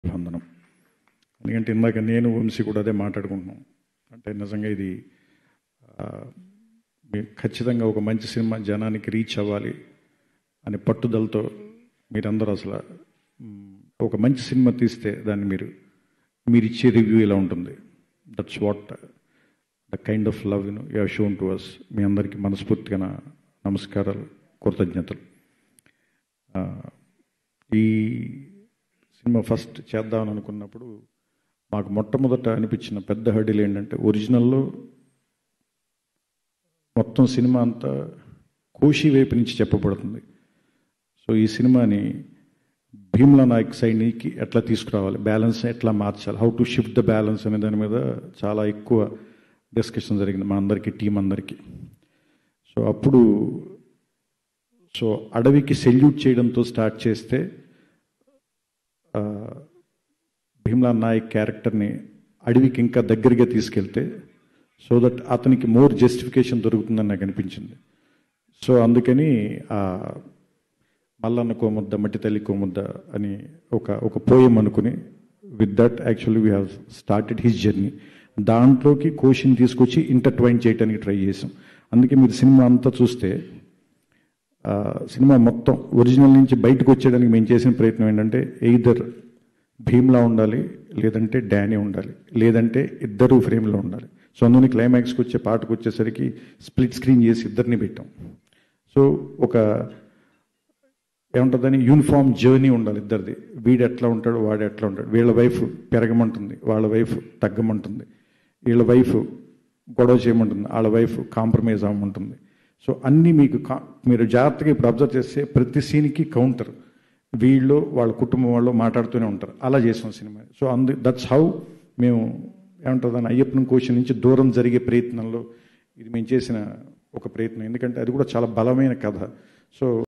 వందనం ఎందుకంటే ఇందాక నేను వంశీ కూడా అదే మాట్లాడుకుంటున్నాం అంటే నిజంగా ఇది ఆ, మీ- ఖచ్చితంగా ఒక మంచి సినిమా జనానికి రీచ్ అవ్వాలి అనే పట్టుదలతో మీరందరూ అసలు మ్, ఒక మంచి సినిమా తీస్తే దాన్ని మీరు మీరు ఇచ్చే రివ్యూ ఇలా ఉంటుంది that's what the kind of love you you shown to us మీ అందరికీ మనస్ఫూర్తిగా నా నమస్కారాలు కృతజ్ఞతలు ఆ, ఈ సినిమా ఫస్ట్ చేద్దామని అనుకున్నప్పుడు మాకు మొట్టమొదట అనిపించిన పెద్ద హడిల్ ఏంటంటే ఒరిజినల్లో మొత్తం సినిమా అంతా కోశి వైపు నుంచి చెప్పబడుతుంది సో ఈ సినిమాని భీమ్లా నాయక్ సైడ్కి ఎట్లా తీసుకురావాలి బ్యాలెన్స్ ఎట్లా మార్చాలి how to shift the balance అనే దాని మీద చాలా ఎక్కువ డిస్కషన్ జరిగింది మా అందరికీ టీం అందరికీ సో అప్పుడు సో అడవికి సెల్యూట్ చేయడంతో స్టార్ట్ చేస్తే ఆ, భీమ్లా నాయక్ క్యారెక్టర్ని అడవికి ఇంకా దగ్గరగా తీసుకెళ్తే సో దట్ అతనికి మోర్ జస్టిఫికేషన్ దొరుకుతుందని నాకు అనిపించింది సో అందుకని ఆ మల్లన్న కోముద్ద మట్టి తల్లి కోముద్ద అని ఒక ఒక పోయం అనుకుని with that actually we have started his journey దాంట్లోకి కోషన్ తీసుకొచ్చి ఇంటర్ట్వైన్ చేయడానికి ట్రై చేసాం అందుకే మీరు సినిమా అంతా చూస్తే ఆ, సినిమా మొత్తం ఒరిజినల్ నుంచి బయటకు వచ్చేయడానికి మేము చేసిన ప్రయత్నం ఏంటంటే ఎయిదర్ భీమ్లా ఉండాలి లేదంటే డానీ ఉండాలి లేదంటే ఇద్దరు ఫ్రేమ్లో ఉండాలి సో అందుకని క్లైమాక్స్కి వచ్చే పాటకు వచ్చేసరికి స్ప్లిట్ స్క్రీన్ చేసి ఇద్దరిని పెట్టాం సో ఒక ఏముంటుందని యూనిఫామ్ జర్నీ ఉండాలి ఇద్దరిది వీడు ఎట్లా ఉంటాడు వాడు ఎట్లా ఉంటాడు వీళ్ళ వైఫ్ పెరగమంటుంది వాళ్ళ వైఫ్ తగ్గమంటుంది వీళ్ళ వైఫ్ గొడవ చేయమంటుంది వాళ్ళ వైఫ్ కాంప్రమైజ్ అవ్వమంటుంది సో అన్నీ మీకు కా- మీరు జాగ్రత్తగా ఇప్పుడు అబ్జర్వ్ చేస్తే ప్రతి సీన్కి కౌంటర్ వీళ్ళు వాళ్ళ కుటుంబం వాళ్ళు మాట్లాడుతూనే ఉంటారు అలా చేసాం సినిమా సో అందు దట్స్ హౌ మేము ఏమంటుందని అయ్యప్పన్ కోశం నుంచి దూరం జరిగే ప్రయత్నంలో ఇది మేము చేసిన ఒక ప్రయత్నం ఎందుకంటే అది కూడా చాలా బలమైన కథ సో